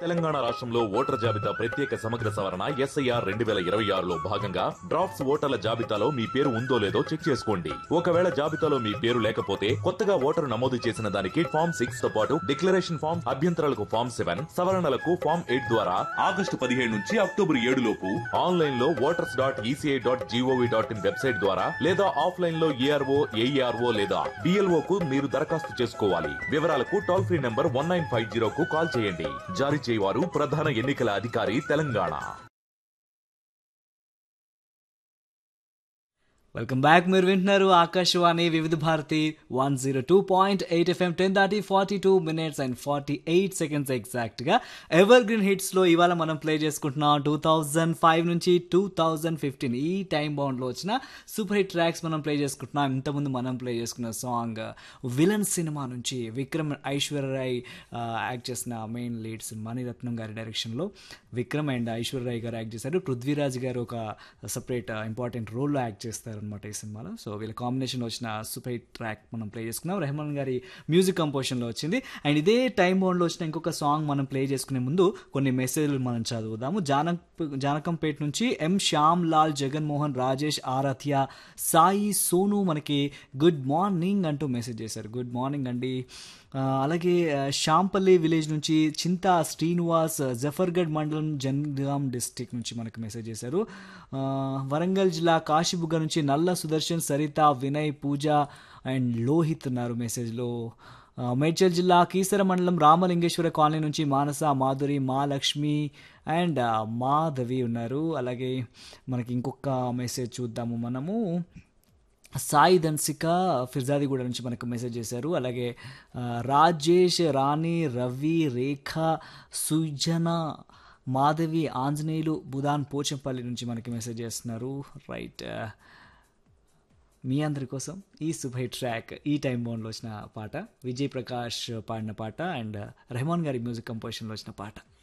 తెలంగాణ రాష్ట్రంలో ఓటర్ జాబితా ప్రత్యేక సమగ్ర సవరణ ఎస్ఐఆర్ రెండు వేల ఇరవై ఆరులో భాగంగా డ్రాఫ్ట్స్ ఓటర్ల జాబితాలో మీ పేరు ఉందో లేదో చెక్ చేసుకోండి ఒకవేళ జాబితాలో మీ పేరు లేకపోతే కొత్తగా ఓటరు నమోదు చేసిన దానికి ఫామ్ సిక్స్ తో పాటు డిక్లరేషన్ ఫామ్ అభ్యంతరాలకు ఫామ్ సెవెన్ సవరణలకు ఫామ్ ఎయిట్ ద్వారా ఆగస్టు పదిహేడు నుంచి అక్టోబర్ ఏడు లోపు ఆన్లైన్ లో voters dot ECI dot gov dot in website ద్వారా లేదా ఆఫ్లైన్ లో ఏఆర్ఓ ఏఈఆర్ఓ లేదా డిఎల్ఓ కు మీరు దరఖాస్తు చేసుకోవాలి వివరాలకు toll free number one nine five zero కు కాల్ చేయండి జారీ చేయవారు ప్రధాన ఎన్నికల అధికారి తెలంగాణ వెల్కమ్ బ్యాక్ మీరు వింటున్నారు Akashvani Vividh Bharati one zero two point eight FM ten దాటి forty two minutes and forty eight seconds ఎగ్జాక్ట్గా ఎవర్ గ్రీన్ హిట్స్లో ఇవాళ మనం ప్లే చేసుకుంటున్నాం టూ థౌజండ్ ఫైవ్ నుంచి టూ థౌజండ్ ఫిఫ్టీన్ ఈ టైం బౌండ్లో వచ్చిన సూపర్ హిట్ ట్రాక్స్ మనం ప్లే చేసుకుంటున్నాం ఇంతకుముందు మనం ప్లే చేసుకున్న సాంగ్ విలన్ సినిమా నుంచి విక్రమ్ ఐశ్వర్యరాయ్ యాక్ట్ చేసిన మెయిన్ లీడ్స్ మణిరత్నం గారి డైరెక్షన్లో విక్రమ్ అండ్ ఐశ్వర్యరాయ్ గారు యాక్ట్ చేశారు పృథ్వీరాజ్ గారు ఒక సపరేట్ ఇంపార్టెంట్ రోల్లో యాక్ట్ చేస్తారు అనమాట ఈ సినిమాలో సో వీళ్ళ కాంబినేషన్లో వచ్చిన సూపర్ హిట్ ట్రాక్ మనం ప్లే చేసుకున్నాం రెహమాన్ గారి మ్యూజిక్ కంపోజిషన్లో వచ్చింది అండ్ ఇదే టైం బౌండ్లో వచ్చిన ఇంకొక సాంగ్ మనం ప్లే చేసుకునే ముందు కొన్ని మెసేజ్లు మనం చదువుదాము జానక్ జానకంపేట నుంచి ఎం శ్యామ్ లాల్ జగన్మోహన్ రాజేష్ ఆరాధ్య సాయి సోను మనకి గుడ్ మార్నింగ్ అంటూ మెసేజ్ చేశారు గుడ్ మార్నింగ్ అండి ఆ, అలాగే ఆ, శాంపల్లి విలేజ్ నుంచి చింతా శ్రీనివాస్ జఫర్గఢ్ మండలం జన్గాం డిస్టిక్ నుంచి మనకు మెసేజ్ చేశారు ఆ, వరంగల్ జిల్లా కాశీబుగ్గ నుంచి నల్ల సుదర్శన్ సరిత వినయ్ పూజ అండ్ లోహిత్ ఉన్నారు మెసేజ్లో ఆ, మేడ్చల్ జిల్లా కీసర మండలం రామలింగేశ్వర కాలనీ నుంచి మానస మాధురి మహాలక్ష్మి అండ్ ఆ, మాధవి ఉన్నారు అలాగే మనకి ఇంకొక మెసేజ్ చూద్దాము మనము సాయి ధన్సిక ఫిర్జాదిగూడ నుంచి మనకు మెసేజ్ చేశారు అలాగే ఆ, రాజేష్ రాణి రవి రేఖ సుజన మాధవి ఆంజనేయులు బుధాన్ పోచంపల్లి నుంచి మనకి మెసేజ్ చేస్తున్నారు రైట్ ఆ, మీ అందరి కోసం ఈ సుభై ట్రాక్ ఈ టైం బౌండ్లో వచ్చిన పాట విజయ్ ప్రకాష్ పాడిన పాట అండ్ రెహమాన్ గారి మ్యూజిక్ కంపోజిషన్లో వచ్చిన పాట